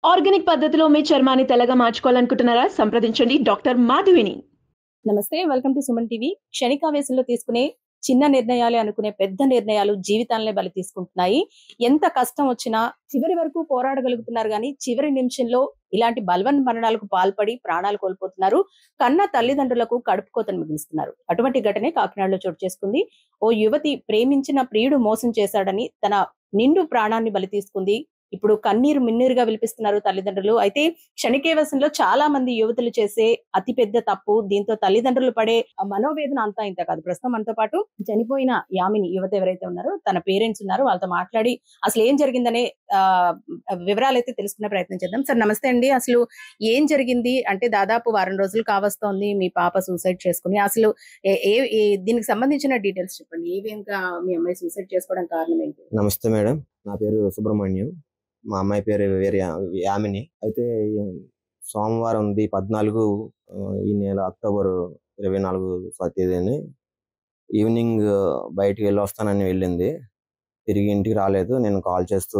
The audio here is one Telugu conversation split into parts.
ఆర్గానిక్ పద్ధతిలో మీ చర్మాన్ని తెల్లగా మార్చుకోవాలనుకుంటున్నారా సంప్రదించండి డాక్టర్ మాధవిని నమస్తే వెల్కమ్ టు సుమన్ టీవీ క్షణికావేశంలో తీసుకునే చిన్న నిర్ణయాలే అనుకునే పెద్ద నిర్ణయాలు జీవితాలనే బలి తీసుకుంటున్నాయి ఎంత కష్టం వచ్చినా చివరి వరకు పోరాడగలుగుతున్నారు కానీ చివరి నిమిషంలో ఇలాంటి బలవన్ మరణాలకు పాల్పడి ప్రాణాలు కోల్పోతున్నారు కన్న తల్లిదండ్రులకు కడుపు కోతను మిగులుస్తున్నారు అటువంటి ఘటనే కాకినాడలో చోటు చేసుకుంది ఓ యువతి ప్రేమించిన ప్రియుడు మోసం చేశాడని తన నిండు ప్రాణాన్ని బలి తీసుకుంది ఇప్పుడు కన్నీరు మిన్నీరుగా విలిపిస్తున్నారు తల్లిదండ్రులు అయితే క్షణికేవసంలో చాలా మంది యువతులు చేసే అతి పెద్ద తప్పు దీంతో తల్లిదండ్రులు పడే ఆ మనోవేదన అంతా ఇంత కాదు ప్రస్తుతం మనతో పాటు చనిపోయిన యామిని యువత ఎవరైతే ఉన్నారో తన పేరెంట్స్ ఉన్నారో వాళ్ళతో మాట్లాడి అసలు ఏం జరిగిందనే ఆ వివరాలు అయితే తెలుసుకునే ప్రయత్నం చేద్దాం సార్ నమస్తే అండి అసలు ఏం జరిగింది అంటే దాదాపు వారం రోజులు కావస్తోంది మీ పాప సూసైడ్ చేసుకుని అసలు ఏ- ఏ ఏ- దీనికి సంబంధించిన డీటెయిల్స్ చెప్పండి ఏవేంగా మీ అమ్మాయి సూసైడ్ చేసుకోవడం కారణం ఏంటి నమస్తే మేడం నా పేరు సుబ్రహ్మణ్యం మా అమ్మాయి పేరు వేరే యామిని అయితే ఈ సోమవారం ఉంది పద్నాలుగు ఆ, ఈ నెల అక్టోబర్ ఇరవై నాలుగు తేదీని ఈవినింగ్ బయటికి వెళ్ళి వస్తానని వెళ్ళింది తిరిగి ఇంటికి రాలేదు నేను కాల్ చేస్తూ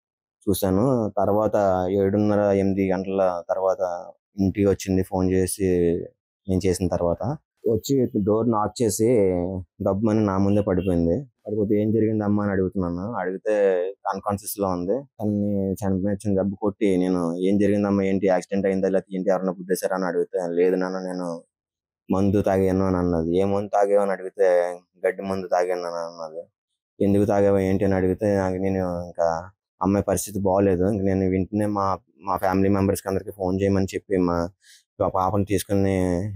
చూశాను తర్వాత ఏడున్నర ఎనిమిది గంటల తర్వాత ఇంటికి వచ్చింది ఫోన్ చేసి నేను చేసిన తర్వాత వచ్చి డోర్ నాక్ చేసి డబ్బుమని నా ముందే పడిపోయింది పడిపోతే ఏం జరిగింది అమ్మా అని అడుగుతున్నాను అడిగితే అన్కాన్షియస్ లో ఉంది తనని చనిపోయిన దెబ్బ కొట్టి నేను ఏం జరిగిందమ్మా ఏంటి యాక్సిడెంట్ అయిందా లేకపోతే ఏంటి ఎవరైనా గుద్దేశారా అని అడిగితే లేదు నాన్న నేను మందు తాగాను అని అన్నది ఏ మందు తాగావు అని అడిగితే గడ్డి మందు తాగాను అని అన్నది ఎందుకు తాగావా ఏంటి అని అడిగితే నాకు నేను ఇంకా అమ్మాయి పరిస్థితి బాగోలేదు ఇంక నేను వెంటనే మా మా ఫ్యామిలీ మెంబర్స్ అందరికి ఫోన్ చేయమని చెప్పి మా మా పాపని తీసుకుని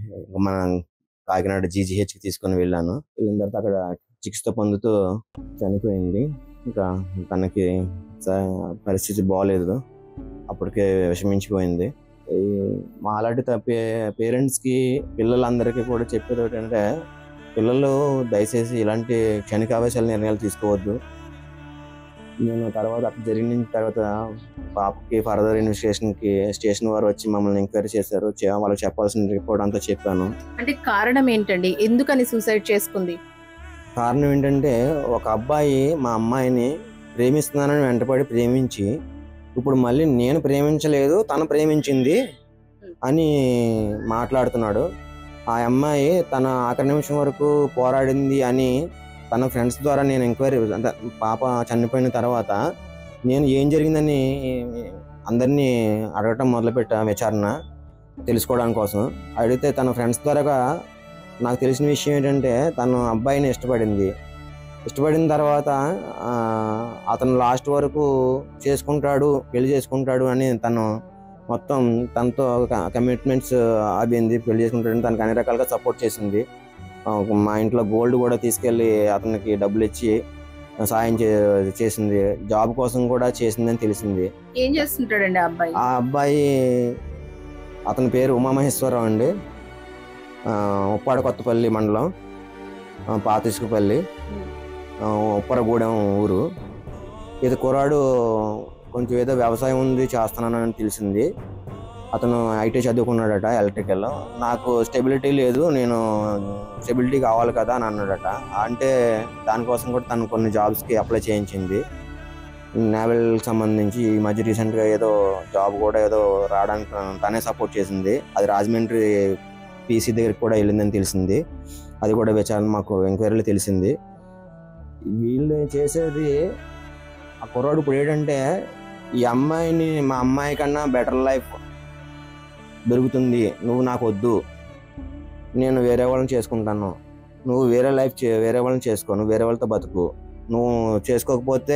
మన కాకినాడ జీజీహెచ్ కి తీసుకొని వెళ్ళాను వెళ్ళిన తర్వాత అక్కడ చికిత్స పొందుతూ చనిపోయింది ఇంకా తనకి స- పరిస్థితి బాగలేదు అప్పటికే విషమించిపోయింది ఈ మా అలాంటి పేరెంట్స్ కి పిల్లలందరికీ కూడా చెప్పేది ఏంటంటే పిల్లలు దయచేసి ఇలాంటి క్షణికావేశాల నిర్ణయాలు తీసుకోవద్దు నేను తర్వాత అక్కడ జరిగిన తర్వాత పాపకి ఫర్దర్ ఇన్వెస్టిగేషన్ కి స్టేషన్ వారు వచ్చి మమ్మల్ని ఎంక్వైరీ చేశారు చే- వాళ్ళకి చెప్పాల్సిన రిపోర్ట్ అంతా చెప్పాను అంటే కారణం ఏంటండి ఎందుకని సూసైడ్ చేసుకుంది కారణం ఏంటంటే ఒక అబ్బాయి మా అమ్మాయిని ప్రేమిస్తున్నానని వెంటపడి ప్రేమించి ఇప్పుడు మళ్ళీ నేను ప్రేమించలేదు తను ప్రేమించింది అని మాట్లాడుతున్నాడు ఆ అమ్మాయి తన ఆఖరి నిమిషం వరకు పోరాడింది అని తన ఫ్రెండ్స్ ద్వారా నేను ఎంక్వైరీ అంటే పాప చనిపోయిన తర్వాత నేను ఏం జరిగిందని అందరినీ అడగటం మొదలుపెట్టా విచారణ తెలుసుకోవడానికి కోసం అడిగితే తన ఫ్రెండ్స్ ద్వారా నాకు తెలిసిన విషయం ఏంటంటే తను అబ్బాయిని ఇష్టపడింది ఇష్టపడిన తర్వాత ఆ, అతను లాస్ట్ వరకు చేసుకుంటాడు పెళ్లి చేసుకుంటాడు అని తను మొత్తం తనతో కమిట్మెంట్స్ అభింది పెళ్లి చేసుకుంటాడని తనకు అన్ని రకాలుగా సపోర్ట్ చేసింది ఆ, మా ఇంట్లో గోల్డ్ కూడా తీసుకెళ్లి అతనికి డబ్బులు ఇచ్చి సాయం చే- చేసింది జాబ్ కోసం కూడా చేసిందని తెలిసింది ఏం చేస్తుంటాడండి ఆ అబ్బాయి ఆ అబ్బాయి అతని పేరు ఉమామహేశ్వరరావు అండి ఆ, ఉప్పాడ కొత్తపల్లి మండలం ఆ, పాత ఇసుకపల్లి ఆ, ఉప్పరగూడెం ఊరు ఇది కుర్రాడు కొంచెం ఏదో వ్యవసాయం ఉంది చేస్తున్నానని తెలిసింది అతను ఐటీ చదువుకున్నాడట ఎలక్ట్రికల్ నాకు స్టెబిలిటీ లేదు నేను స్టెబిలిటీ కావాలి కదా అని అన్నాడట అంటే దానికోసం కూడా తను కొన్ని జాబ్స్కి అప్లై చేయించింది నేవల్ సంబంధించి ఈ మధ్య రీసెంట్ గా ఏదో జాబ్ కూడా ఏదో రావడానికి తనే సపోర్ట్ చేసింది అది రాజమండ్రి పీసీ దగ్గరికి కూడా వెళ్ళిందని తెలిసింది అది కూడా విచారణ మాకు ఎంక్వైరీలో తెలిసింది వీళ్ళు చేసేది ఆ కుర్రాడు ఇప్పుడు ఏంటంటే ఈ అమ్మాయిని మా అమ్మాయి కన్నా బెటర్ లైఫ్ దొరుకుతుంది నువ్వు నాకు వద్దు నేను వేరే వాళ్ళని చేసుకుంటాను నువ్వు వేరే లైఫ్ చే- వేరే వాళ్ళని చేసుకో నువ్వు వేరే వాళ్ళతో బతుకు నువ్వు చేసుకోకపోతే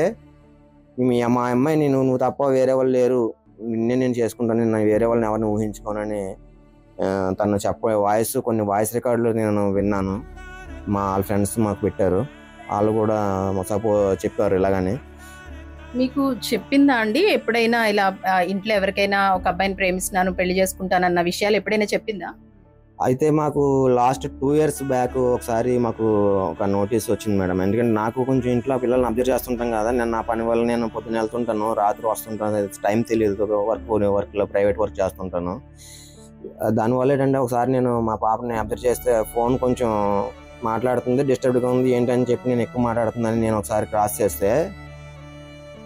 మీ మా అమ్మాయిని నువ్వు నువ్వు తప్ప వేరే వాళ్ళు లేరు నిన్నే నేను చేసుకుంటాను నేను వేరే వాళ్ళని ఎవరిని ఊహించుకోనని ఆ, తను చెప్ప వాయిస్ కొన్ని వాయిస్ రికార్డులు నేను విన్నాను మా వాళ్ళ ఫ్రెండ్స్ మాకు పెట్టారు వాళ్ళు కూడా సపో చెప్పారు ఇలాగని మీకు చెప్పిందా అండి ఎప్పుడైనా ఇలా ఆ, ఇంట్లో ఎవరికైనా ఒక అబ్బాయిని ప్రేమిస్తున్నాను పెళ్లి చేసుకుంటానన్న విషయాలు ఎప్పుడైనా చెప్పిందా అయితే మాకు లాస్ట్ టూ ఇయర్స్ బ్యాక్ ఒకసారి మాకు ఒక నోటీస్ వచ్చింది మేడం ఎందుకంటే నాకు కొంచెం ఇంట్లో పిల్లల్ని అబ్జర్వ్ చేస్తుంటాం కదా నేను నా పని వల్ల నేను పొద్దున్న వెళ్తుంటాను రాత్రి వస్తుంటాను టైం తెలియదు వర్క్ వర్క్లో ప్రైవేట్ వర్క్ చేస్తుంటాను దానివల్ల ఏంటంటే ఒకసారి నేను మా పాపని అబ్జర్వ్ చేస్తే ఫోన్ కొంచెం మాట్లాడుతుంది డిస్టర్బ్డ్గా ఉంది ఏంటని చెప్పి నేను ఎక్కువ మాట్లాడుతుందని నేను ఒకసారి క్రాస్ చేస్తే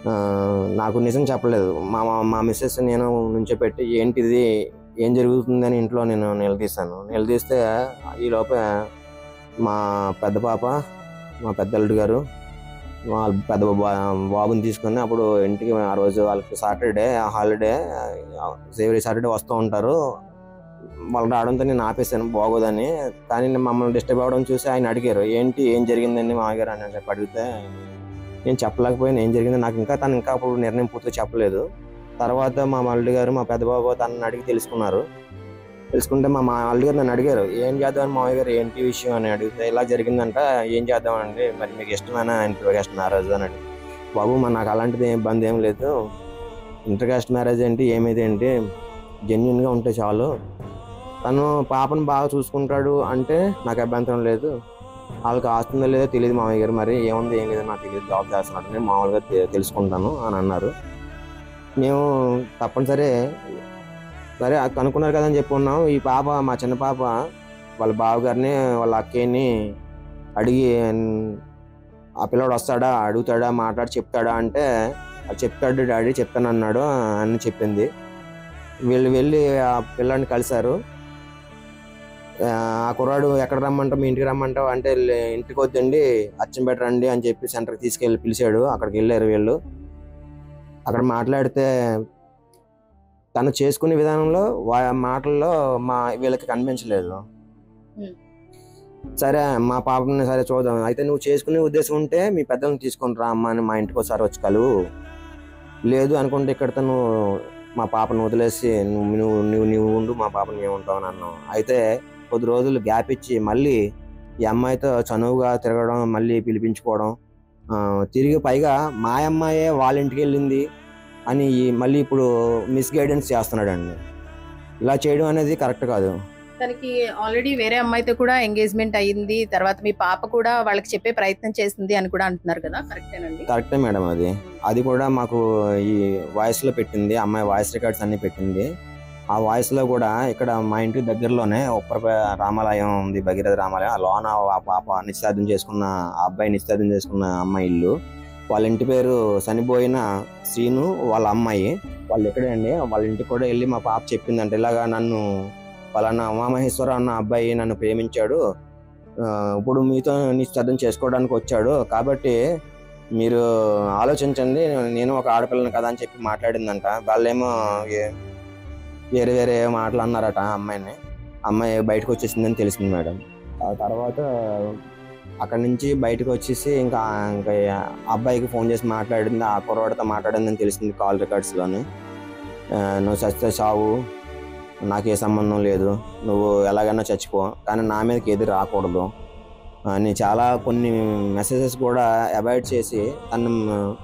ఆ, నాకు నిజం చెప్పలేదు మా మా- మా మిస్సెస్ నేను నుంచో పెట్టి ఏంటిది ఏం జరుగుతుందని ఇంట్లో నేను నిలదీశాను నిలదీస్తే ఈ లోపే మా పెద్ద పాప మా పెద్ద అల్లుడు గారు వాళ్ళ పెద్ద బా- బాబుని తీసుకొని అప్పుడు ఇంటికి ఆ రోజు వాళ్ళకి సాటర్డే హాలిడే ఎవ్రీ సాటర్డే వస్తూ ఉంటారు వాళ్ళు రావడంతో నేను ఆపేసాను బాగోదని కానీ నేను మమ్మల్ని డిస్టర్బ్ అవ్వడం చూసి ఆయన అడిగారు ఏంటి ఏం జరిగిందండి మామగారు అని చెప్పి అడిగితే నేను చెప్పలేకపోయాను ఏం జరిగిందో నాకు ఇంకా తను ఇంకా అప్పుడు నిర్ణయం పూర్తిగా చెప్పలేదు తర్వాత మా అల్లుడు గారు మా పెద్ద బాబు తనని అడిగి తెలుసుకున్నారు తెలుసుకుంటే మా మా అల్లుడు గారు నన్ను అడిగారు ఏం చేద్దామని మామయ్య గారు ఏంటి విషయం అని అడిగితే ఇలా జరిగిందంట ఏం చేద్దామండి మరి మీకు ఇష్టమైన ఇంటర్ కాస్ట్ మ్యారేజ్ అని అడిగి బాబు మరి నాకు అలాంటిది ఏం ఇబ్బంది ఏం లేదు ఇంటర్ కాస్ట్ మ్యారేజ్ ఏంటి ఏమైతే ఏంటి జెన్యున్గా ఉంటే చాలు తను పాపను బాగా చూసుకుంటాడు అంటే నాకు అభ్యంతరం లేదు వాళ్ళకి ఆస్తుందో లేదో తెలియదు మామయ్య గారు మరి ఏముంది ఏం లేదో నాకు తెలియదు జాబ్ చేస్తున్నాడు నేను మామూలుగా తె- తెలుసుకుంటాను అని అన్నారు మేము తప్పనిసరి సరే అది కనుక్కున్నారు కదా అని చెప్పి ఉన్నాం ఈ పాప మా చిన్న పాప వాళ్ళ బావగారిని వాళ్ళ అక్కయ్యని అడిగి "ఉమ్, ఆ పిల్లోడు వస్తాడా అడుగుతాడా మాట్లాడి చెప్తాడా అంటే "అది చెప్తాడు డాడీ చెప్తాను అన్నాడు అని చెప్పింది వీళ్ళు వెళ్ళి ఆ పిల్లాడిని కలిశారు ఆ ఆ కుర్రాడు ఎక్కడ రమ్మంటావు మీ ఇంటికి రమ్మంటావు అంటే "లే, ఇంటికి వద్దండి అచ్చం రండి అని చెప్పి సెంటర్కి తీసుకెళ్ళి పిలిచాడు అక్కడికి వెళ్ళారు వీళ్ళు అక్కడ మాట్లాడితే తను చేసుకునే విధానంలో వా మాటల్లో మా వీళ్ళకి కనిపించలేదు Hmm. సరే మా పాపని సరే చూద్దాం అయితే నువ్వు చేసుకునే ఉద్దేశం ఉంటే మీ పెద్దలను తీసుకొని రా అమ్మ అని మా ఇంటికి ఒకసారి వచ్చి కలువు లేదు అనుకుంటే ఇక్కడ తను మా పాపను వదిలేసి నువ్వు నువ్వు నువ్వు నువ్వు ఉండు మా పాపను ఏముంటావు అని అన్నావు అయితే కొద్ది రోజులు గ్యాప్ ఇచ్చి మళ్ళీ ఈ అమ్మాయితో చనువుగా తిరగడం మళ్ళీ పిలిపించుకోవడం ఆ, తిరిగి పైగా మా అమ్మాయే వాళ్ళ ఇంటికి వెళ్ళింది అని ఈ- మళ్ళీ ఇప్పుడు మిస్గైడెన్స్ చేస్తున్నాడండి ఇలా చేయడం అనేది కరెక్ట్ కాదు తనకి ఆల్రెడీ వేరే అమ్మాయితో కూడా ఎంగేజ్మెంట్ అయ్యింది తర్వాత మీ పాప కూడా వాళ్ళకి చెప్పే ప్రయత్నం చేసింది అని కూడా అంటున్నారు కదా కరెక్టేనండి కరెక్టే మేడం అది అది కూడా మాకు ఈ వాయిస్ లో పెట్టింది అమ్మాయి వాయిస్ రికార్డ్స్ అన్ని పెట్టింది ఆ వాయిస్ లో కూడా ఇక్కడ మా ఇంటి దగ్గరలోనే ఉప్పర రామాలయం ఉంది భగీరథ రామాలయం ఆ లోన ఆ పాప నిశ్చితార్థం చేసుకున్న ఆ అబ్బాయి నిశ్చితార్థం చేసుకున్న అమ్మాయి ఇల్లు వాళ్ళ ఇంటి పేరు చనిపోయిన శ్రీను వాళ్ళ అమ్మాయి వాళ్ళు ఎక్కడే అండి వాళ్ళ ఇంటికి కూడా వెళ్ళి మా పాప చెప్పిందంటే ఇలాగా నన్ను పలానా ఉమామహేశ్వర అన్న అబ్బాయి నన్ను ప్రేమించాడు ఆ, ఇప్పుడు మీతో నిశ్చితార్థం చేసుకోవడానికి వచ్చాడు కాబట్టి మీరు ఆలోచించండి నేను ఒక ఆడపిల్లని కదా అని చెప్పి మాట్లాడిందంట వాళ్ళేమో ఏ- వేరే వేరే మాటలు అన్నారట ఆ అమ్మాయిని అమ్మాయి బయటకు వచ్చేసిందని తెలిసింది మేడం ఆ తర్వాత అక్కడి నుంచి బయటకు వచ్చేసి ఇంకా ఇంకా ఆ అబ్బాయికి ఫోన్ చేసి మాట్లాడింది ఆ కుర్రవాడితో మాట్లాడిందని తెలిసింది కాల్ రికార్డ్స్లోని నువ్వు చస్తే చావు నాకు ఏ సంబంధం లేదు నువ్వు ఎలాగైనా చచ్చిపో కానీ నా మీదకి ఏది రాకూడదు అని చాలా కొన్ని మెసేజెస్ కూడా అవాయిడ్ చేసి తను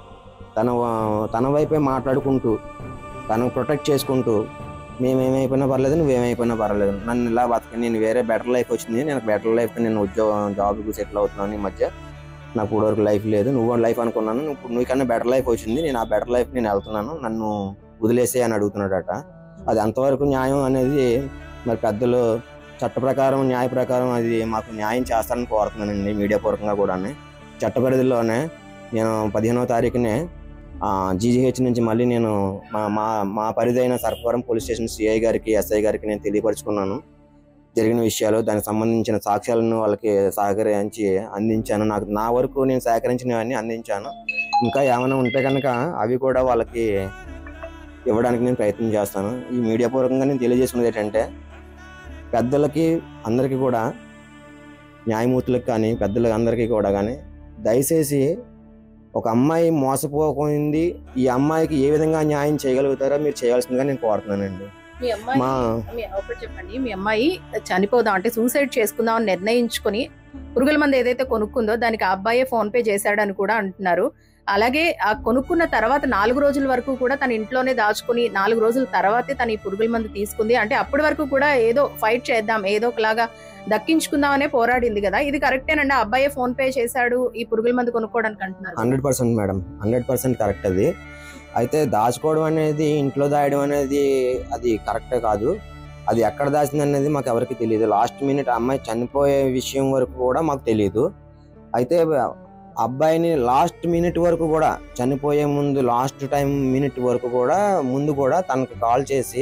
తన తన వైపే మాట్లాడుకుంటూ తను ప్రొటెక్ట్ చేసుకుంటూ మేమేమైపోయినా పర్లేదు నువ్వేమైపోయినా పర్లేదు నన్ను ఇలా బతక నేను వేరే బెటర్ లైఫ్ వచ్చింది నేను బెటర్ లైఫ్ నేను ఉద్యోగం జాబ్కి సెటిల్ అవుతున్నాను ఈ మధ్య నాకు ఇప్పుడు వరకు లైఫ్ లేదు నువ్వు లైఫ్ అనుకున్నాను ఇప్పుడు నీకన్నా బెటర్ లైఫ్ వచ్చింది నేను ఆ బెటర్ లైఫ్ నేను వెళ్తున్నాను నన్ను వదిలేసే అని అడుగుతున్నాడట అది అంతవరకు న్యాయం అనేది మరి పెద్దలు చట్ట ప్రకారం న్యాయ ప్రకారం అది మాకు న్యాయం చేస్తారని కోరుతున్నానండి మీడియా పూర్వకంగా కూడా చట్ట పరిధిలోనే నేను పదిహేనవ తారీఖునే జీజీహెచ్ నుంచి మళ్ళీ నేను మా మా మా పరిధైన సర్పవరం పోలీస్ స్టేషన్ సిఐ గారికి ఎస్ఐ గారికి నేను తెలియపరుచుకున్నాను జరిగిన విషయాలు దానికి సంబంధించిన సాక్ష్యాలను వాళ్ళకి సహకరించి అందించాను నాకు నా వరకు నేను సేకరించినవన్నీ అందించాను ఇంకా ఏమైనా ఉంటే కనుక అవి కూడా వాళ్ళకి ఇవ్వడానికి నేను ప్రయత్నం చేస్తాను ఈ మీడియా పూర్వకంగా నేను తెలియజేసుకున్నది ఏంటంటే పెద్దలకి అందరికీ కూడా న్యాయమూర్తులకు కానీ పెద్దలకు అందరికీ కూడా కానీ దయచేసి ఒక అమ్మాయి మోసపోయింది ఈ అమ్మాయికి ఏ విధంగా న్యాయం చేయగలుగుతారో మీరు చేయాల్సిందిగా నేను కోరుతున్నానండి మీ అమ్మాయి మా మీ ఒకటి చెప్పండి మీ అమ్మాయి చనిపోదాం అంటే సూసైడ్ చేసుకుందాం అని నిర్ణయించుకుని పురుగుల మందు ఏదైతే కొనుక్కుందో దానికి ఆ అబ్బాయే ఫోన్ పే చేశాడని కూడా అంటున్నారు అలాగే ఆ కొనుక్కున్న తర్వాత నాలుగు రోజుల వరకు కూడా తన ఇంట్లోనే దాచుకుని నాలుగు రోజుల తర్వాతే తన ఈ పురుగుల మందు తీసుకుంది అంటే అప్పటి వరకు కూడా ఏదో ఫైట్ చేద్దాం ఏదో ఒకలాగా దక్కించుకుందామనే పోరాడింది కదా ఇది కరెక్టేనండి ఆ అబ్బాయే ఫోన్ పే చేశాడు ఈ పురుగుల మందు కొనుక్కోవడానికి అంటున్నారు hundred percent madam hundred percent correct అది అయితే దాచుకోవడం అనేది ఇంట్లో దాయడం అనేది అది కరెక్టే కాదు అది ఎక్కడ దాచింది అనేది మాకు ఎవరికి తెలియదు లాస్ట్ మినిట్ అమ్మాయి చనిపోయే విషయం వరకు కూడా మాకు తెలియదు అయితే అబ్బాయిని లాస్ట్ మినిట్ వరకు కూడా చనిపోయే ముందు లాస్ట్ టైం మినిట్ వరకు కూడా ముందు కూడా తనకు కాల్ చేసి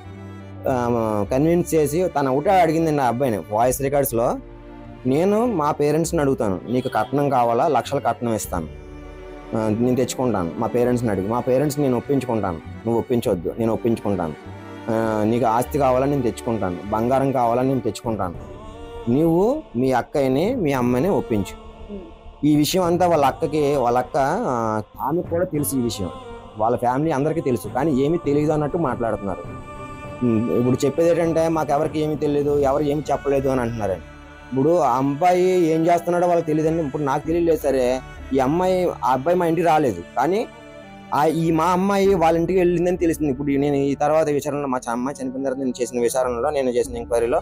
కన్విన్స్ చేసి తను ఒకటే అడిగిందండి ఆ అబ్బాయిని వాయిస్ రికార్డ్స్లో నేను మా పేరెంట్స్ని అడుగుతాను నీకు కట్నం కావాలా లక్షల కట్నం ఇస్తాను ఆ, నేను తెచ్చుకుంటాను మా పేరెంట్స్ని అడిగి మా పేరెంట్స్ నేను ఒప్పించుకుంటాను నువ్వు ఒప్పించవద్దు నేను ఒప్పించుకుంటాను ఆ, నీకు ఆస్తి కావాలని నేను తెచ్చుకుంటాను బంగారం కావాలని నేను తెచ్చుకుంటాను నీవు మీ అక్కయ్యని మీ అమ్మని ఒప్పించు ఈ విషయం అంతా వాళ్ళ అక్కకి వాళ్ళ అక్క ఆ, ఆమెకు కూడా తెలుసు ఈ విషయం వాళ్ళ ఫ్యామిలీ అందరికీ తెలుసు కానీ ఏమీ తెలియదు అన్నట్టు మాట్లాడుతున్నారు ఉమ్, ఇప్పుడు చెప్పేది ఏంటంటే మాకు ఎవరికి ఏమీ తెలియదు ఎవరు ఏమి చెప్పలేదు అని అంటున్నారు ఇప్పుడు ఆ అబ్బాయి ఏం చేస్తున్నాడో వాళ్ళకి తెలియదండి ఇప్పుడు నాకు తెలియలేదు సరే ఈ అమ్మాయి ఆ అబ్బాయి మా ఇంటికి రాలేదు కానీ ఆ ఈ మా అమ్మాయి వాళ్ళ ఇంటికి వెళ్ళిందని తెలిసింది ఇప్పుడు నేను ఈ తర్వాత విచారణలో మా చ- అమ్మాయి చనిపోయిన తర్వాత నేను చేసిన విచారణలో నేను చేసిన ఎంక్వైరీలో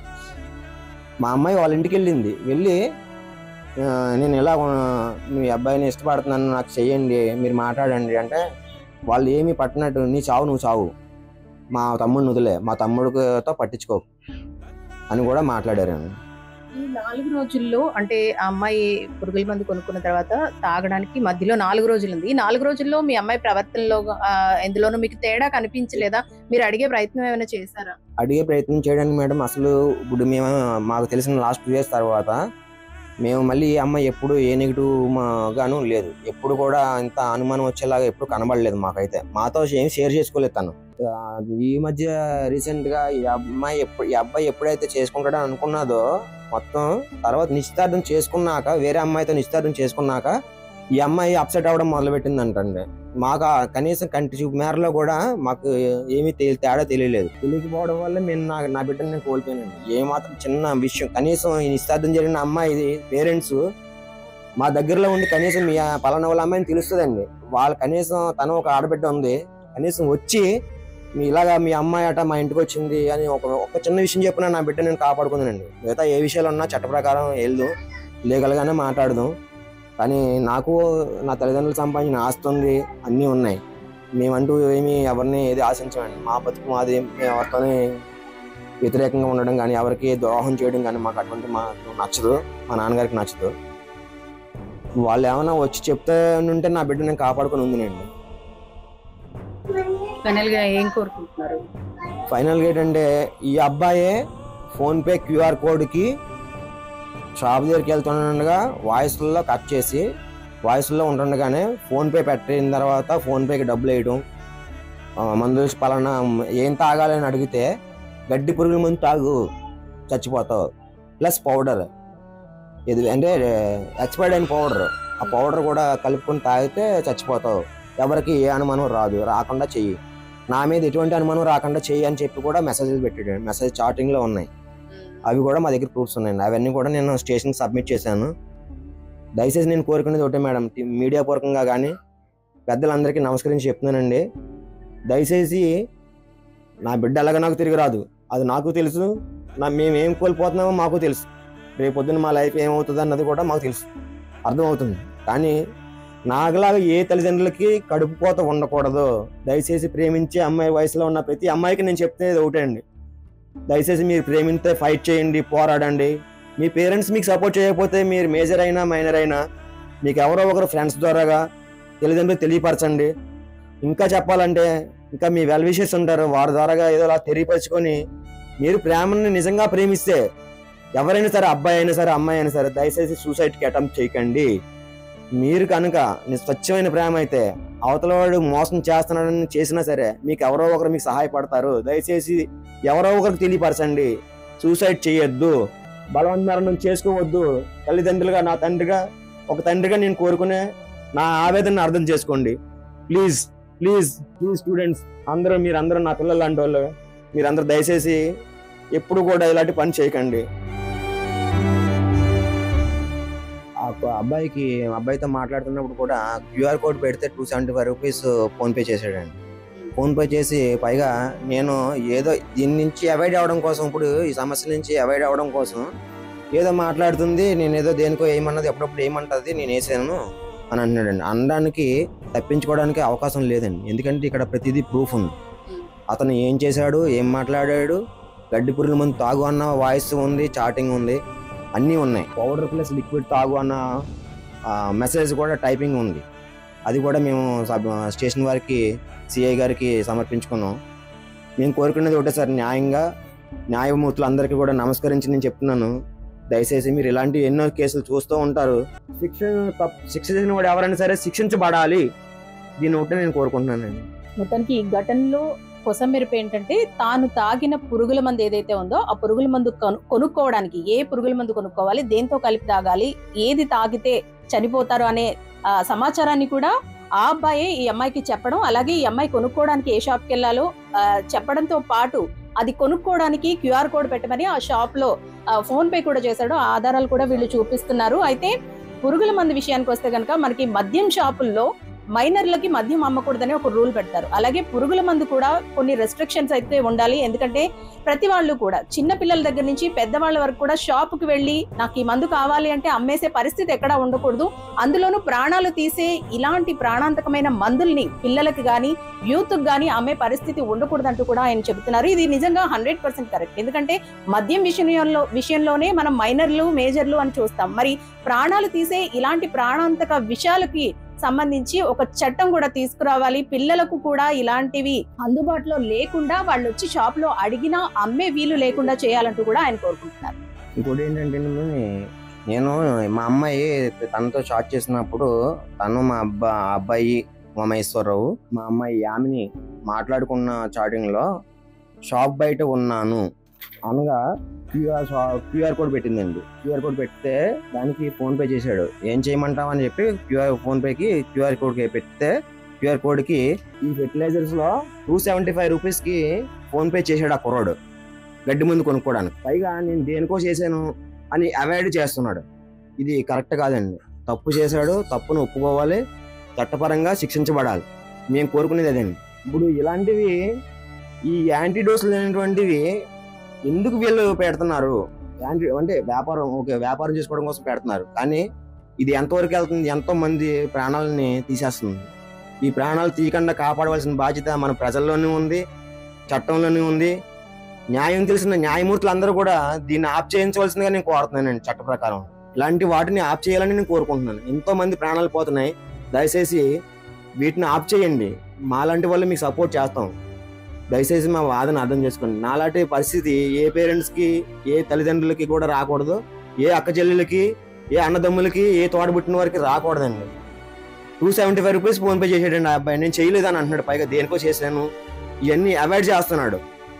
మా అమ్మాయి వాళ్ళ ఇంటికి వెళ్ళింది వెళ్ళి ఆ, నేను ఇలా ఆ, మీ అబ్బాయిని ఇష్టపడుతున్నాను నాకు చెయ్యండి మీరు మాట్లాడండి అంటే వాళ్ళు ఏమీ పట్టినట్టు నీ చావు నువ్వు చావు మా తమ్ముడిని వదిలే మా తమ్ముడితో పట్టించుకో అని కూడా మాట్లాడారు ఈ నాలుగు రోజుల్లో అంటే ఆ అమ్మాయి పురుగుల మందు కొనుక్కున్న తర్వాత తాగడానికి మధ్యలో నాలుగు రోజులు ఉంది ఈ నాలుగు రోజుల్లో మీ అమ్మాయి ప్రవర్తనలో ఆ, ఎందులోనూ మీకు తేడా కనిపించలేదా మీరు అడిగే ప్రయత్నం ఏమైనా చేశారా అడిగే ప్రయత్నం చేయడానికి మేడం అసలు ఇప్పుడు మేము మాకు తెలిసిన లాస్ట్ టూ ఇయర్స్ తర్వాత మేము మళ్ళీ ఈ అమ్మాయి ఎప్పుడు ఏ నెగిటివ్ గాను లేదు ఎప్పుడు కూడా ఇంత అనుమానం వచ్చేలాగా ఎప్పుడు కనబడలేదు మాకైతే మాతో ఏం షేర్ చేసుకోలేదు తను ఆ, ఈ మధ్య రీసెంట్ గా ఈ అమ్మాయి ఎప్పుడు ఈ అబ్బాయి ఎప్పుడైతే చేసుకుంటాడో అనుకున్నదో మొత్తం తర్వాత నిశ్చితార్థం చేసుకున్నాక వేరే అమ్మాయితో నిశ్చితార్థం చేసుకున్నాక ఈ అమ్మాయి అప్సెట్ అవ్వడం మొదలు పెట్టిందంటండి మాకు ఆ కనీసం కంటి చూపు మేరలో కూడా మాకు ఏమీ తెలి- తేడా తెలియలేదు తెలియకపోవడం వల్ల నేను నా నా బిడ్డని నేను కోల్పోయానండి ఏ మాత్రం చిన్న విషయం కనీసం ఈ నిశ్చితార్థం జరిగిన అమ్మాయి పేరెంట్స్ మా దగ్గరలో ఉండి కనీసం మీ ఆ పలానా వాళ్ళ అమ్మాయిని తెలుస్తుందండి వాళ్ళ కనీసం తను ఒక ఆడబిడ్డ ఉంది కనీసం వచ్చి మీ ఇలాగా మీ అమ్మాయి అట మా ఇంటికి వచ్చింది అని ఒక ఒక చిన్న విషయం చెప్పినా నా బిడ్డ నేను కాపాడుకుందానండి మిగతా ఏ విషయాలు ఉన్నా చట్ట ప్రకారం వెళ్దాం లీగల్గానే మాట్లాడదాం కానీ నాకు నా తల్లిదండ్రులు సంపాదించిన ఆస్తి ఉంది అన్నీ ఉన్నాయి మేమంటూ ఏమీ ఎవరిని ఏది ఆశించమండి మా బతుకు మాది మేము ఎవరితోనే వ్యతిరేకంగా ఉండడం కానీ ఎవరికి ద్రోహం చేయడం కానీ మాకు అటువంటి మాకు నచ్చదు మా నాన్నగారికి నచ్చదు వాళ్ళు ఏమైనా వచ్చి చెప్తే ఉంటే నా బిడ్డ నేను కాపాడుకొని ఉందినండి ఫైనల్ గా ఏం కోరుకుంటున్నారు ఫైనల్గా ఏంటంటే ఈ అబ్బాయే ఫోన్పే క్యూఆర్ కోడ్కి షాప్ దగ్గరికి వెళ్తుండగా వాయిస్లో కట్ చేసి వాయిస్లో ఉంటుండగానే ఫోన్పే పెట్టిన తర్వాత ఫోన్పేకి డబ్బులు వేయడం ఆ, మందు వేసి పలానా ఏం తాగాలని అడిగితే గడ్డి పురుగుల మందు తాగు చచ్చిపోతావు ప్లస్ పౌడర్ ఇది అంటే ఎక్స్పైర్డ్ అయిన పౌడర్ ఆ పౌడర్ కూడా కలుపుకొని తాగితే చచ్చిపోతావు ఎవరికి ఏ అనుమానం రాదు రాకుండా చెయ్యి నా మీద ఎటువంటి అనుమానం రాకుండా చెయ్యి అని చెప్పి కూడా మెసేజ్లు పెట్టాడు మెసేజ్ చాటింగ్ లో ఉన్నాయి అవి కూడా మా దగ్గర ప్రూఫ్స్ ఉన్నాయండి అవన్నీ కూడా నేను స్టేషన్కి సబ్మిట్ చేశాను దయచేసి నేను కోరుకునేది ఒకటే మేడం టీ- మీడియా పూర్వకంగా కానీ పెద్దలందరికీ నమస్కరించి చెప్తున్నానండి దయచేసి నా బిడ్డ ఎలాగ నాకు తిరిగి రాదు అది నాకు తెలుసు నా మేము ఏం కోల్పోతున్నామో మాకు తెలుసు రేపు పొద్దున్న మా లైఫ్ ఏమవుతుంది అన్నది కూడా మాకు తెలుసు అర్థమవుతుంది కానీ నాకులాగా ఏ తల్లిదండ్రులకి కడుపు కోత ఉండకూడదు దయచేసి ప్రేమించే అమ్మాయి వయసులో ఉన్న ప్రతి అమ్మాయికి నేను చెప్తే ఒకటే అండి దయచేసి మీరు ప్రేమిస్తే ఫైట్ చేయండి పోరాడండి మీ పేరెంట్స్ మీకు సపోర్ట్ చేయకపోతే మీరు మేజర్ అయినా మైనర్ అయినా మీకు ఎవరో ఒకరు ఫ్రెండ్స్ ద్వారాగా తల్లిదండ్రులు తెలియపరచండి ఇంకా చెప్పాలంటే ఇంకా మీ వెల్ విషెస్ ఉంటారు వారి ద్వారాగా ఏదో అలా తెలియపరచుకొని మీరు ప్రేమని నిజంగా ప్రేమిస్తే ఎవరైనా సరే అబ్బాయి అయినా సరే అమ్మాయి అయినా సరే దయచేసి సూసైడ్కి అటెంప్ట్ చేయకండి మీరు కనుక ని- స్వచ్ఛమైన ప్రేమ అయితే అవతల వాడు మోసం చేస్తున్నాడని చేసినా సరే మీకు ఎవరో ఒకరు మీకు సహాయపడతారు దయచేసి ఎవరో ఒకరికి తెలియపరచండి సూసైడ్ చేయొద్దు బలవంత మరణం చేసుకోవద్దు తల్లిదండ్రులుగా నా తండ్రిగా ఒక తండ్రిగా నేను కోరుకునే నా ఆవేదనను అర్థం చేసుకోండి ప్లీజ్ ప్లీజ్ ప్లీజ్ స్టూడెంట్స్ అందరూ మీరందరూ నా పిల్లలు లాంటి వాళ్ళు మీరందరూ దయచేసి ఎప్పుడు కూడా ఇలాంటి పని చేయకండి ఆ ఒక అబ్బాయికి అబ్బాయితో మాట్లాడుతున్నప్పుడు కూడా క్యూఆర్ కోడ్ పెడితే two seventy five rupees PhonePe చేశాడండి ఫోన్ పే చేసి పైగా నేను ఏదో దీని నుంచి అవాయిడ్ అవ్వడం కోసం ఇప్పుడు ఈ సమస్య నుంచి అవాయిడ్ అవ్వడం కోసం ఏదో మాట్లాడుతుంది నేను ఏదో దేనికో ఏమన్నది ఎప్పుడప్పుడు ఏమంటది నేను వేసాను అని అంటున్నాడండి అనడానికి తప్పించుకోవడానికి అవకాశం లేదండి ఎందుకంటే ఇక్కడ ప్రతిదీ ప్రూఫ్ ఉంది అతను ఏం చేశాడు ఏం మాట్లాడాడు గడ్డి పురుగుల మందు తాగు అన్న వాయిస్ ఉంది చాటింగ్ ఉంది అన్నీ ఉన్నాయి పౌడర్ ప్లస్ లిక్విడ్ తాగు అన్న మెసేజ్ కూడా టైపింగ్ ఉంది అది కూడా మేము సబ్ స్టేషన్ వారికి సిఐ గారికి సమర్పించుకున్నాం మేము కోరుకునేది ఒకటే సార్ న్యాయంగా న్యాయమూర్తులు అందరికీ కూడా నమస్కరించి నేను చెప్తున్నాను దయచేసి మీరు ఇలాంటి ఎన్నో కేసులు చూస్తూ ఉంటారు శిక్ష తప్పు శిక్ష చేసిన వాడు ఎవరైనా సరే శిక్షించబడాలి దీన్ని ఒకటే నేను కోరుకుంటున్నానండి మొత్తానికి ఈ ఘటనలో కొసమెరుపు ఏంటంటే తాను తాగిన పురుగుల మందు ఏదైతే ఉందో ఆ పురుగుల మందు కొను- కొనుక్కోవడానికి ఏ పురుగుల మందు కొనుక్కోవాలి దేంతో కలిపి తాగాలి ఏది తాగితే చనిపోతారు అనే ఆ, సమాచారాన్ని కూడా ఆ అబ్బాయే ఈ అమ్మాయికి చెప్పడం అలాగే ఈ అమ్మాయి కొనుక్కోవడానికి ఏ షాప్కి వెళ్ళాలో ఆ, చెప్పడంతో పాటు అది కొనుక్కోవడానికి క్యూఆర్ కోడ్ పెట్టమని ఆ షాప్ లో ఫోన్ పే కూడా చేశాడు ఆ ఆధారాలు కూడా వీళ్ళు చూపిస్తున్నారు అయితే పురుగుల మందు విషయానికి వస్తే కనుక మనకి మద్యం షాపుల్లో మైనర్లకి మద్యం అమ్మకూడదని ఒక రూల్ పెడతారు అలాగే పురుగుల మందు కూడా కొన్ని రెస్ట్రిక్షన్స్ అయితే ఉండాలి ఎందుకంటే ప్రతి వాళ్ళు కూడా చిన్న పిల్లల దగ్గర నుంచి పెద్దవాళ్ళ వరకు కూడా షాప్ కి వెళ్ళి నాకు ఈ మందు కావాలి అంటే అమ్మేసే పరిస్థితి ఎక్కడా ఉండకూడదు అందులోనూ ప్రాణాలు తీసే ఇలాంటి ప్రాణాంతకమైన మందుల్ని పిల్లలకి గాని యూత్ కి గాని అమ్మే పరిస్థితి ఉండకూడదు అంటూ కూడా ఆయన చెబుతున్నారు ఇది నిజంగా హండ్రెడ్ పర్సెంట్ కరెక్ట్ ఎందుకంటే మద్యం విషయంలో విషయంలోనే మనం మైనర్లు మేజర్లు అని చూస్తాం మరి ప్రాణాలు తీసే ఇలాంటి ప్రాణాంతక విషయాలకి సంబంధించి ఒక చట్టం కూడా తీసుకురావాలి పిల్లలకు కూడా ఇలాంటివి అందుబాటులో లేకుండా వాళ్ళు వచ్చి షాప్ లో అడిగినా అమ్మే వీలు లేకుండా చేయాలంటూ కూడా ఆయన కోరుకుంటున్నారు ఇంకోటి ఏంటంటే నేను మా అమ్మాయి తనతో షార్ట్ చేసినప్పుడు తను మా అబ్బా అబ్బాయి ఉమేశ్వరరావు మా అమ్మాయి యామిని మాట్లాడుకున్న చాటింగ్ లో షాప్ బయట ఉన్నాను అనగా క్యూఆర్ క్యూఆర్ కోడ్ పెట్టిందండి క్యూఆర్ కోడ్ పెడితే దానికి ఫోన్ పే చేశాడు ఏం చేయమంటావు అని చెప్పి క్యూఆర్ ఫోన్ పేకి క్యూఆర్ కోడ్ పెడితే క్యూఆర్ కోడ్ కి ఈ ఫెర్టిలైజర్స్ లో టూ సెవెంటీ ఫైవ్ రూపీస్ కి ఫోన్ పే చేశాడు ఆ కుర్రాడు గడ్డి ముందు కొనుక్కోవడానికి పైగా నేను దేనికో చేశాను అని అవాయిడ్ చేస్తున్నాడు ఇది కరెక్ట్ కాదండి తప్పు చేశాడు తప్పును ఒప్పుకోవాలి చట్టపరంగా శిక్షించబడాలి మేము కోరుకునేది అదండి ఇప్పుడు ఇలాంటివి ఈ యాంటీడోస్ లేనటువంటివి ఎందుకు వీళ్ళు పెడుతున్నారు యాంటీ అంటే వ్యాపారం ఓకే వ్యాపారం చేసుకోవడం కోసం పెడుతున్నారు కానీ ఇది ఎంతవరకు వెళ్తుంది ఎంతో మంది ప్రాణాలని తీసేస్తుంది ఈ ప్రాణాలు తీయకుండా కాపాడవలసిన బాధ్యత మన ప్రజల్లోనే ఉంది చట్టంలోనే ఉంది న్యాయం తెలిసిన న్యాయమూర్తులు అందరూ కూడా దీన్ని ఆప్ చేయించవలసిందిగా నేను కోరుతున్నానండి చట్ట ప్రకారం ఇలాంటి వాటిని ఆప్ చేయాలని నేను కోరుకుంటున్నాను ఎంతో మంది ప్రాణాలు పోతున్నాయి దయచేసి వీటిని ఆప్ చేయండి మాలాంటి వాళ్ళు మీకు సపోర్ట్ చేస్తాం దయచేసి మా వాదన అర్థం చేసుకోండి నాలాంటి పరిస్థితి ఏ పేరెంట్స్ కి ఏ తల్లిదండ్రులకి కూడా రాకూడదు ఏ అక్క చెల్లెలకి ఏ అన్నదమ్ములకి ఏ తోడబుట్టిన వారికి రాకూడదండి two seventy five rupees PhonePe చేసాడండి ఆ అబ్బాయి నేను చేయలేదు అని అంటున్నాడు పైగా దేనికో చేశాను ఇవన్నీ అవాయిడ్ చేస్తున్నాడు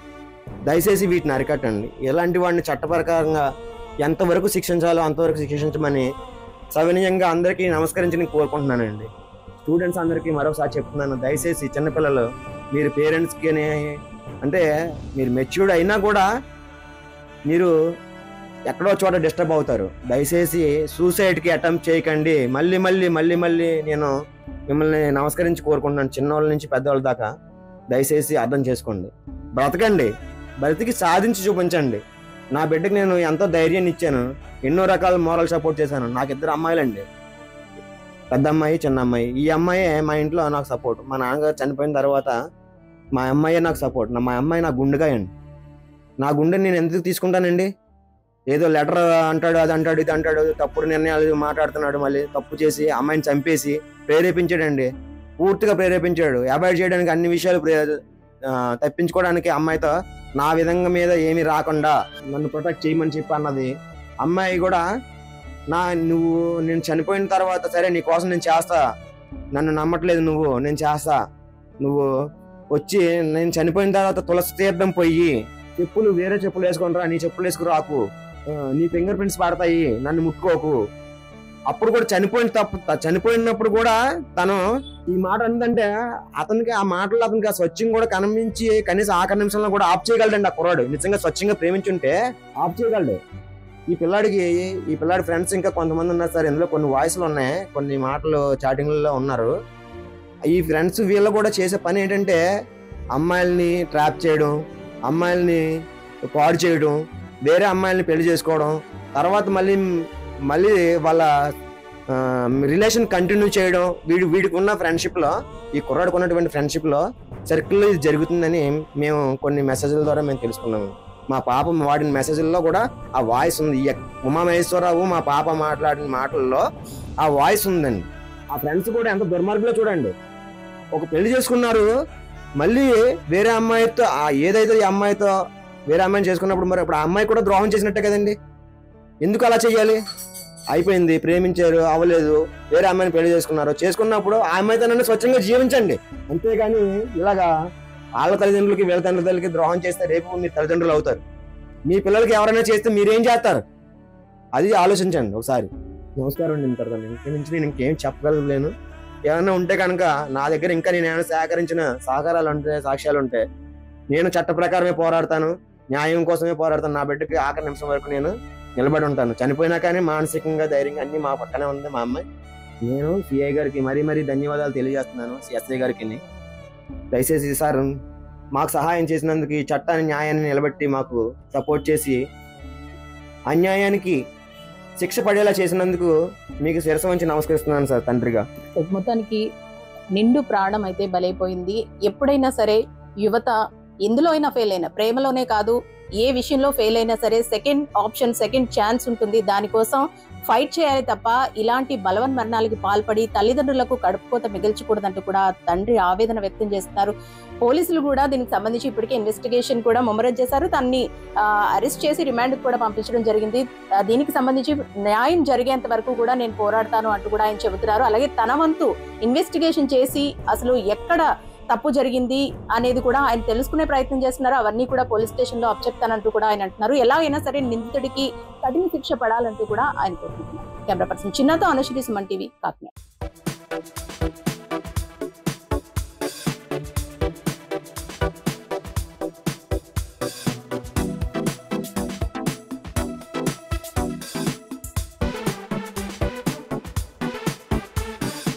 దయచేసి వీటిని అరికట్టండి ఎలాంటి వాడిని చట్టప్రకారంగా ఎంతవరకు శిక్షించాలో అంతవరకు శిక్షించమని సవినయంగా అందరికీ నమస్కరించి నేను కోరుకుంటున్నానండి స్టూడెంట్స్ అందరికీ మరొకసారి చెప్తున్నాను దయచేసి చిన్నపిల్లలు మీరు పేరెంట్స్కి అంటే మీరు మెచ్యూర్డ్ అయినా కూడా మీరు ఎక్కడో చోట డిస్టర్బ్ అవుతారు దయచేసి సూసైడ్కి అటెంప్ట్ చేయకండి మళ్ళీ మళ్ళీ మళ్ళీ మళ్ళీ నేను మిమ్మల్ని నమస్కరించి కోరుకుంటున్నాను చిన్నవాళ్ళ నుంచి పెద్దవాళ్ళ దాకా దయచేసి అర్థం చేసుకోండి బ్రతకండి బ్రతికి సాధించి చూపించండి నా బిడ్డకి నేను ఎంతో ధైర్యాన్ని ఇచ్చాను ఎన్నో రకాల మోరల్ సపోర్ట్ చేశాను నాకు ఇద్దరు అమ్మాయిలండి పెద్ద అమ్మాయి చిన్న అమ్మాయి ఈ అమ్మాయే మా ఇంట్లో నాకు సపోర్ట్ మా నాన్నగారు చనిపోయిన తర్వాత మా అమ్మాయే నాకు సపోర్ట్ నా మా అమ్మాయి నా గుండెగా అండి నా గుండెని నేను ఎందుకు తీసుకుంటానండి ఏదో లెటర్ అంటాడు అది అంటాడు ఇది అంటాడు తప్పుడు నిర్ణయాలు మాట్లాడుతున్నాడు మళ్ళీ తప్పు చేసి అమ్మాయిని చంపేసి ప్రేరేపించాడండి పూర్తిగా ప్రేరేపించాడు అవాయిడ్ చేయడానికి అన్ని విషయాలు ప్రే- ఆ, తప్పించుకోవడానికి అమ్మాయితో నా విధంగా మీద ఏమీ రాకుండా నన్ను ప్రొటెక్ట్ చేయమని చెప్పి అన్నది అమ్మాయి కూడా నా నువ్వు నేను చనిపోయిన తర్వాత సరే నీ కోసం నేను చేస్తా నన్ను నమ్మట్లేదు నువ్వు నేను చేస్తా నువ్వు వచ్చి నేను చనిపోయిన తర్వాత తులసి తీర్థం పోయి చెప్పులు వేరే చెప్పులు వేసుకొని రా నీ చెప్పులు వేసుకుని రాకు ఆ, నీ ఫింగర్ ప్రింట్స్ పడతాయి నన్ను ముట్టుకోకు అప్పుడు కూడా చనిపోయిన తప్పు త- చనిపోయినప్పుడు కూడా తను ఈ మాట ఏంటంటే అతనికి ఆ మాటలు అతనికి ఆ స్వచ్ఛంగా కూడా కనిపించి కనీసం ఆఖరి నిమిషంలో కూడా ఆఫ్ చేయగలడండి ఆ కుర్రాడు నిజంగా స్వచ్ఛంగా ప్రేమించుంటే ఆఫ్ చేయగలడు ఈ పిల్లాడికి ఈ పిల్లాడి ఫ్రెండ్స్ ఇంకా కొంతమంది ఉన్నారు సార్ ఇందులో కొన్ని వాయిస్లు ఉన్నాయి కొన్ని మాటలు చాటింగ్లలో ఉన్నారు ఈ ఫ్రెండ్స్ వీళ్ళు కూడా చేసే పని ఏంటంటే అమ్మాయిల్ని ట్రాప్ చేయడం అమ్మాయిల్ని పాడు చేయడం వేరే అమ్మాయిల్ని పెళ్లి చేసుకోవడం తర్వాత మళ్ళీ మళ్ళీ వాళ్ళ రిలేషన్ కంటిన్యూ చేయడం వీడి వీడికి ఉన్న ఫ్రెండ్షిప్లో ఈ కుర్రాడికి ఉన్నటువంటి ఫ్రెండ్షిప్లో సర్కిల్ ఇది జరుగుతుందని మేము కొన్ని మెసేజ్ల ద్వారా మేము తెలుసుకున్నాము మా పాప వాడిన మెసేజ్ల్లో కూడా ఆ వాయిస్ ఉంది ఈ ఉమామహేశ్వరరావు మా పాప మాట్లాడిన మాటల్లో ఆ వాయిస్ ఉందండి ఆ ఫ్రెండ్స్ కూడా ఎంత దుర్మార్గులో చూడండి ఒక పెళ్లి చేసుకున్నారు మళ్ళీ వేరే అమ్మాయితో ఆ ఏదైతే ఈ అమ్మాయితో వేరే అమ్మాయిని చేసుకున్నప్పుడు మరి ఇప్పుడు ఆ అమ్మాయి కూడా ద్రోహం చేసినట్టే కదండి ఎందుకు అలా చెయ్యాలి అయిపోయింది ప్రేమించారు అవ్వలేదు వేరే అమ్మాయిని పెళ్లి చేసుకున్నారు చేసుకున్నప్పుడు ఆ అమ్మాయితో నన్ను స్వచ్ఛంగా జీవించండి అంతేగాని ఇలాగా వాళ్ళ తల్లిదండ్రులకి వీళ్ళ తల్లిదండ్రులకి ద్రోహం చేస్తే రేపు మీ తల్లిదండ్రులు అవుతారు మీ పిల్లలకి ఎవరైనా చేస్తే మీరేం చేస్తారు అది ఆలోచించండి ఒకసారి నమస్కారం అండి ఇంత ఇంటి నుంచి నేను ఇంకేం చెప్పగలలేను ఏమైనా ఉంటే కనుక నా దగ్గర ఇంకా నేను ఏమైనా సేకరించిన సహకారాలు ఉంటే సాక్ష్యాలు ఉంటే నేను చట్ట ప్రకారమే పోరాడతాను న్యాయం కోసమే పోరాడతాను నా బిడ్డకి ఆఖరి నిమిషం వరకు నేను నిలబడి ఉంటాను చనిపోయినా కానీ మానసికంగా ధైర్యంగా అన్ని మా పక్కనే ఉంది మా అమ్మాయి నేను సిఐ గారికి మరీ మరీ ధన్యవాదాలు తెలియజేస్తున్నాను ఎస్ఐ గారికి దయచేసి సార్ మాకు సహాయం చేసినందుకు ఈ చట్టాన్ని న్యాయాన్ని నిలబెట్టి మాకు సపోర్ట్ చేసి అన్యాయానికి శిక్ష పడేలా చేసినందుకు మీకు శిరస వంచి నమస్కరిస్తున్నాను సార్ తండ్రిగా మొత్తానికి నిండు ప్రాణం అయితే బలైపోయింది ఎప్పుడైనా సరే యువత ఎందులో అయినా ఫెయిల్ అయినా ప్రేమలోనే కాదు ఏ విషయంలో ఫెయిల్ అయినా సరే సెకండ్ ఆప్షన్ సెకండ్ ఛాన్స్ ఉంటుంది దానికోసం ఫైట్ చేయాలి తప్ప ఇలాంటి బలవన్ మరణాలకి పాల్పడి తల్లిదండ్రులకు కడుపుకోత మిగిల్చకూడదంటూ కూడా తండ్రి ఆవేదన వ్యక్తం చేస్తున్నారు పోలీసులు కూడా దీనికి సంబంధించి ఇప్పటికే ఇన్వెస్టిగేషన్ కూడా ముమ్మరం చేశారు దాన్ని అరెస్ట్ చేసి రిమాండ్ కూడా పంపించడం జరిగింది ఆ, దీనికి సంబంధించి న్యాయం జరిగేంత వరకు కూడా నేను పోరాడతాను అంటూ కూడా ఆయన చెబుతున్నారు అలాగే తన వంతు ఇన్వెస్టిగేషన్ చేసి అసలు ఎక్కడ తప్పు జరిగింది అనేది కూడా ఆయన తెలుసుకునే ప్రయత్నం చేస్తున్నారు అవన్నీ కూడా పోలీస్ స్టేషన్ లో అప్పచెప్తానంటూ కూడా ఆయన అంటున్నారు ఎలా అయినా సరే నిందితుడికి కఠిన శిక్ష పడాలంటూ కూడా ఆయన కోరుకుంటున్నారు కెమెరా పర్సన్ చిన్నతో అనుశ్రీ సుమన్ టీవీ కాకినాడ